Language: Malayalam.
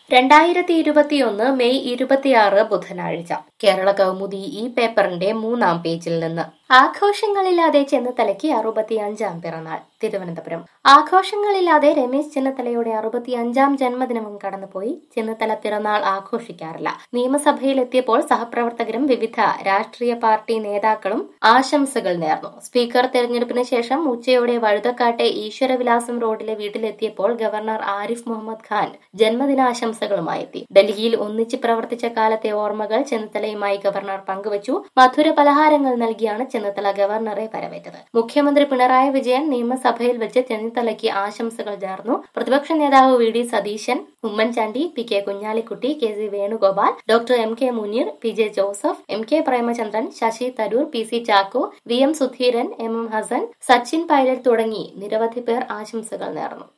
രണ്ടായിരത്തി ഇരുപത്തിയൊന്ന് മെയ് ഇരുപത്തിയാറ് ബുധനാഴ്ച കേരള കൗമുദി ഈ പേപ്പറിന്റെ മൂന്നാം പേജിൽ നിന്ന് ആഘോഷങ്ങളില്ലാതെ ചെന്നിത്തലയ്ക്ക് അറുപത്തിയഞ്ചാം പിറന്നാൾ തിരുവനന്തപുരം ആഘോഷങ്ങളില്ലാതെ രമേശ് ചെന്നിത്തലയുടെ അറുപത്തിയഞ്ചാം ജന്മദിനവും കടന്നുപോയി ചെന്നിത്തല പിറന്നാൾ ആഘോഷിക്കാറില്ല നിയമസഭയിലെത്തിയപ്പോൾ സഹപ്രവർത്തകരും വിവിധ രാഷ്ട്രീയ പാർട്ടി നേതാക്കളും ആശംസകൾ നേർന്നു സ്പീക്കർ തെരഞ്ഞെടുപ്പിന് ശേഷം ഉച്ചയോടെ വഴുതക്കാട്ടെ ഈശ്വരവിലാസം റോഡിലെ വീട്ടിലെത്തിയപ്പോൾ ഗവർണർ ആരിഫ് മുഹമ്മദ് ഖാൻ ജന്മദിനാശംസകളുമായി എത്തി ഡൽഹിയിൽ ഒന്നിച്ച് പ്രവർത്തിച്ച കാലത്തെ ഓർമ്മകൾ ചെന്നിത്തലയുമായി ഗവർണർ പങ്കുവച്ചു മധുര പലഹാരങ്ങൾ നൽകിയാണ് ചെന്നിത്തല ഗവർണറെ വരവേറ്റത് മുഖ്യമന്ത്രി പിണറായി വിജയൻ നിയമസഭയിൽ വെച്ച് ചെന്നിത്തലയ്ക്ക് ആശംസകൾ നേർന്നു പ്രതിപക്ഷ നേതാവ് V D Satheesan Oommen Chandy P K Kunhalikutty K C Venugopal doctor M K Muneer P J Joseph M K Premachandran Shashi Tharoor P C Chacko V M Sudheeran M M Hassan Sachin Pilot തുടങ്ങി നിരവധി പേർ ആശംസകൾ നേർന്നു